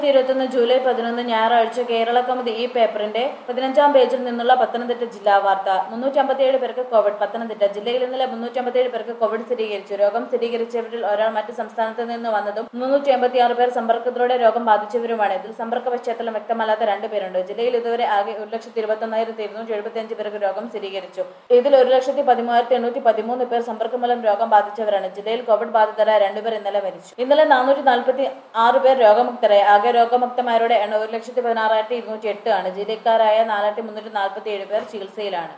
ഇരുപത്തൊന്ന് ജൂലൈ പതിനൊന്ന് ഞായറാഴ്ച കേരള കൗമുദി ഈ പേപ്പറിന്റെ പതിനഞ്ചാം പേജിൽ നിന്നുള്ള പത്തനംതിട്ട ജില്ലാ വാർത്ത മുന്നൂറ്റി അമ്പത്തിയേഴ് പേർക്ക് കോവിഡ് പത്തനംതിട്ട ജില്ലയിൽ ഇന്നലെ മുന്നൂറ്റി അമ്പത്തിയേഴ് പേർക്ക് കോവിഡ് സ്ഥിരീകരിച്ചു രോഗം സ്ഥിരീകരിച്ചവരിൽ ഒരാൾ മറ്റ് സംസ്ഥാനത്ത് നിന്ന് വന്നതും മുന്നൂറ്റി അമ്പത്തിയാറ് പേർ സമ്പർക്കത്തിലൂടെ രോഗം ബാധിച്ചവരുമാണ് ഇതിൽ സമ്പർക്ക പശ്ചാത്തലം വ്യക്തമല്ലാത്ത രണ്ട് പേരുണ്ട് ജില്ലയിൽ ഇതുവരെ ആകെ ഒരു ലക്ഷത്തി ഇരുപത്തൊന്നായിരത്തി ഇരുന്നൂറ്റി എഴുപത്തിയഞ്ച് പേർക്ക് രോഗം സ്ഥിരീകരിച്ചു ഇതിൽ ഒരു ലക്ഷത്തി പതിമൂവായിരത്തി എണ്ണൂറ്റി പതിമൂന്ന് പേർ സമ്പർക്കം മൂലം രോഗം ബാധിച്ചവരാണ് ജില്ലയിൽ കോവിഡ് ബാധിതരായ രണ്ടുപേർ ഇന്നലെ മരിച്ചു ഇന്നലെ നാനൂറ്റി നാൽപ്പത്തി ആറ് പേർ രോഗമുക്തരായി ആകെ രോഗമുക്തമാരുടെ എണ്ണം ഒരു ലക്ഷത്തി പതിനാറായിരത്തി ഇരുന്നൂറ്റി എട്ട് ആണ് ജില്ലക്കാരായ നാലായിരത്തി മുന്നൂറ്റി നാൽപ്പത്തി ഏഴ് പേർ ചികിത്സയിലാണ്